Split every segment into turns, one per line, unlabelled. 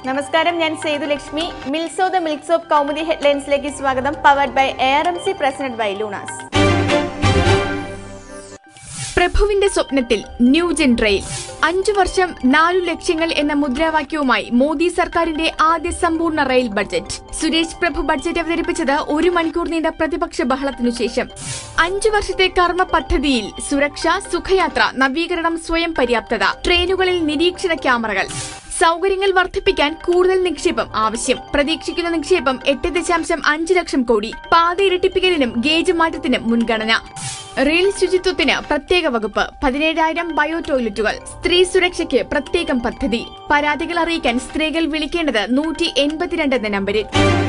നമസ്കാരം ഞാൻ സേതു ലക്ഷ്മി മിൽസോ ദ മിൽക്ക് സോപ്പ് കൗമുദി ഹെഡ്ലൈൻസിലേക്ക് സ്വാഗതം powered by A R M C president by ലൂണാസ്
പ്രഭുവിന്റെ സ്വപ്നത്തിൽ ന്യൂജൻ റെയിൽ അഞ്ചു വർഷം നാലു ലക്ഷ്യങ്ങൾ എന്ന മുദ്രാവാക്യവുമായി മോദി സർക്കാരിന്റെ ആദ്യ സമ്പൂർണ്ണ rail budget Suresh Prabhu budget അവതരിപ്പിച്ചത് ഒരു മണിക്കൂർ നീണ്ട പ്രതിപക്ഷ ബഹളത്തിനു ശേഷം അഞ്ചു വർഷത്തെ കർമ്മ പദ്ധതിയിൽ സുരക്ഷ സുഖയാത്ര നവീകരണം സ്വയം പര്യാപ്തത ട്രെയിനുകളിൽ നിരീക്ഷണ ക്യാമറകൾ സൗകര്യങ്ങൾ വർദ്ധിപ്പിക്കാൻ കൂടുതൽ നിക്ഷേപം ആവശ്യം പ്രതീക്ഷിക്കുന്ന നിക്ഷേപം എട്ട് ദശാംശം അഞ്ച് ലക്ഷം കോടി പാത ഇരട്ടിപ്പിക്കലിനും ഗേജ് മാറ്റത്തിനും മുൻഗണന റെയിൽ ശുചിത്വത്തിന് പ്രത്യേക വകുപ്പ് പതിനേഴായിരം ബയോ ടോയ്ലറ്റുകൾ സ്ത്രീ സുരക്ഷയ്ക്ക് പ്രത്യേകം പദ്ധതി പരാതികൾ അറിയിക്കാൻ സ്ത്രീകൾ വിളിക്കേണ്ടത് നൂറ്റി എൺപത്തിരണ്ട് എന്ന നമ്പരിൽ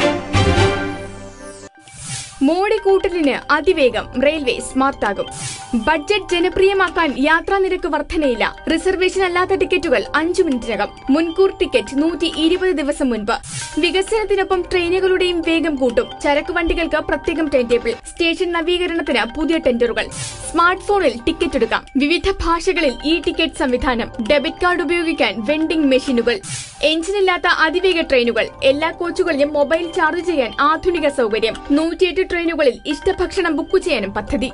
മോഡി കൂട്ടലിന് അതിവേഗം റെയിൽവേ സ്മാർട്ടാകും ബഡ്ജറ്റ് ജനപ്രിയമാക്കാൻ യാത്രാ നിരക്ക് വർധനയില്ല റിസർവേഷൻ അല്ലാത്ത ടിക്കറ്റുകൾ അഞ്ചു മിനിറ്റിനകം മുൻകൂർ ടിക്കറ്റ് നൂറ്റി ഇരുപത് ദിവസം മുൻപ് വികസനത്തിനൊപ്പം ട്രെയിനുകളുടെയും വേഗം കൂട്ടും ചരക്ക് വണ്ടികൾക്ക് പ്രത്യേകം ടൈം ടേബിൾ സ്റ്റേഷൻ നവീകരണത്തിന് പുതിയ ടെൻഡറുകൾ സ്മാർട്ട് ഫോണിൽ ടിക്കറ്റ് എടുക്കാം വിവിധ ഭാഷകളിൽ ഇ ടിക്കറ്റ് സംവിധാനം ഡെബിറ്റ് കാർഡ് ഉപയോഗിക്കാൻ വെൻഡിംഗ് മെഷീനുകൾ എഞ്ചിനില്ലാത്ത അതിവേഗ ട്രെയിനുകൾ എല്ലാ കോച്ചുകളിലും മൊബൈൽ ചാർജ് ചെയ്യാൻ ആധുനിക സൗകര്യം നൂറ്റിയെട്ട് ട്രെയിനുകളിൽ ഇഷ്ടഭക്ഷണം ബുക്ക് ചെയ്യാനും പദ്ധതി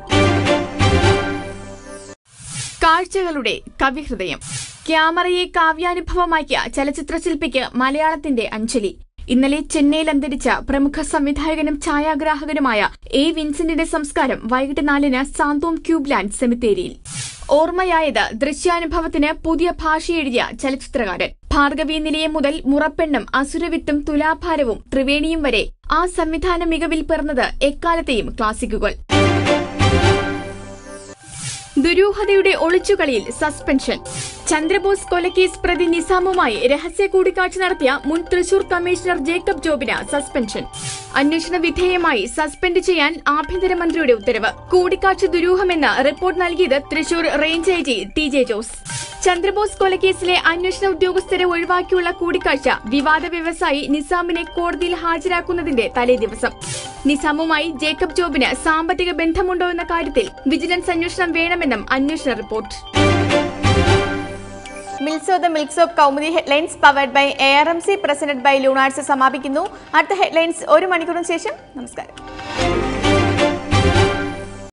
കാഴ്ചകളുടെ കവിഹൃദയം ക്യാമറയെ കാവ്യാനുഭവമാക്കിയ ചലച്ചിത്ര ശില്പിക്ക് മലയാളത്തിന്റെ അഞ്ജലി ഇന്നലെ ചെന്നൈയിൽ അന്തരിച്ച പ്രമുഖ സംവിധായകനും ഛായാഗ്രാഹകനുമായ എ വിൻസെന്റിന്റെ സംസ്കാരം വൈകിട്ട് നാലിന് സാന്തോം ക്യൂബ്ലാൻഡ് സെമിത്തേരിയിൽ ഓർമ്മയായത് ദൃശ്യാനുഭവത്തിന് പുതിയ ഭാഷയെഴുതിയ ചലച്ചിത്രകാരൻ ഭാർഗവി നിലയം മുതൽ മുറപ്പെണ്ണും അസുരവിത്തും തുലാഭാരവും ത്രിവേണിയും വരെ ആ സംവിധാന മികവിൽ പിറന്നത് എക്കാലത്തെയും ക്ലാസിക്കുകൾ ദുരൂഹതയുടെ ഒളിച്ചുകളിയിൽ സസ്പെൻഷൻ ചന്ദ്രബോസ് കൊലക്കേസ് പ്രതി നിസാമുമായി രഹസ്യ കൂടിക്കാഴ്ച നടത്തിയ മുൻ തൃശൂർ കമ്മീഷണർ ജേക്കബ് ജോബിന് സസ്പെൻഷൻ അന്വേഷണ വിധേയമായി സസ്പെൻഡ് ചെയ്യാൻ ആഭ്യന്തരമന്ത്രിയുടെ ഉത്തരവ് കൂടിക്കാഴ്ച ദുരൂഹമെന്ന് റിപ്പോർട്ട് നൽകിയത് Thrissur range I G T J Jose Chandrabose കൊലക്കേസിലെ അന്വേഷണ ഉദ്യോഗസ്ഥരെ ഒഴിവാക്കിയുള്ള കൂടിക്കാഴ്ച വിവാദ വ്യവസായി നിസാമിനെ കോടതിയിൽ ഹാജരാക്കുന്നതിന്റെ തലേ ദിവസം നിസാമുമായി ജേക്കബ് ജോബിന് സാമ്പത്തിക ബന്ധമുണ്ടോ എന്ന കാര്യത്തിൽ വിജിലൻസ് അന്വേഷണം വേണമെന്നും അന്വേഷണ റിപ്പോർട്ട്
മിൽസോ the milk soap Kaumudi headlines powered by A R M C president by ലൂണാർസ് സമാപിക്കുന്നു അടുത്ത ഹെഡ്ലൈൻസ് ഒരു മണിക്കൂറിന് ശേഷം നമസ്കാരം